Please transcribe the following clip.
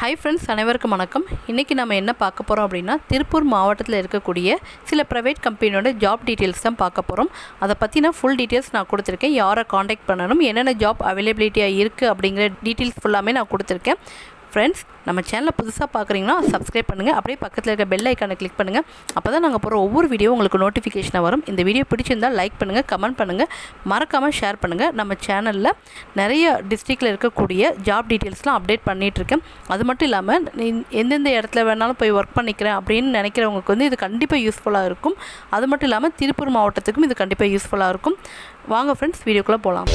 hi friends அனைவருக்கும் வணக்கம் இன்றைக்கி நம்ம என்ன பார்க்க போகிறோம் அப்படின்னா திருப்பூர் மாவட்டத்தில் இருக்கக்கூடிய சில ப்ரைவேட் கம்பெனியோட ஜாப் டீட்டெயில்ஸ் தான் பார்க்க போகிறோம் அதை பற்றின ஃபுல் டீட்டெயில்ஸ் நான் கொடுத்துருக்கேன் யாரை காண்டாக்ட் பண்ணணும் என்னென்ன ஜாப் அவைலபிலிட்டியாக இருக்குது அப்படிங்கிற டீட்டெயில்ஸ் ஃபுல்லாமே நான் கொடுத்துருக்கேன் ஃப்ரெண்ட்ஸ் நம்ம சேனலை புதுசாக பார்க்குறீங்கன்னா சப்ஸ்கிரைப் பண்ணுங்கள் அப்படியே பக்கத்தில் இருக்க பெல் ஐக்கானை கிளிக் பண்ணுங்கள் அப்போ தான் நாங்கள் போகிற ஒவ்வொரு வீடியோ உங்களுக்கு நோட்டிஃபிகேஷனாக வரும் இந்த வீடியோ பிடிச்சிருந்தால் லைக் பண்ணுங்கள் கமெண்ட் பண்ணுங்கள் மறக்காமல் ஷேர் பண்ணுங்கள் நம்ம சேனலில் நிறைய டிஸ்ட்ரிக்டில் இருக்கக்கூடிய ஜாப் டீட்டெயில்ஸ்லாம் அப்டேட் பண்ணிகிட்ருக்கேன் அது மட்டும் இல்லாமல் நீ- எந்தெந்த இடத்துல வேணாலும் போய் ஒர்க் பண்ணிக்கிறேன் அப்படின்னு நினைக்கிறவங்களுக்கு வந்து இது கண்டிப்பாக யூஸ்ஃபுல்லாக இருக்கும் அது மட்டும் இல்லாமல் திருப்பூர் மாவட்டத்துக்கும் இது கண்டிப்பாக யூஸ்ஃபுல்லாக இருக்கும் வாங்க ஃப்ரெண்ட்ஸ் வீடியோக்குள்ளே போகலாம்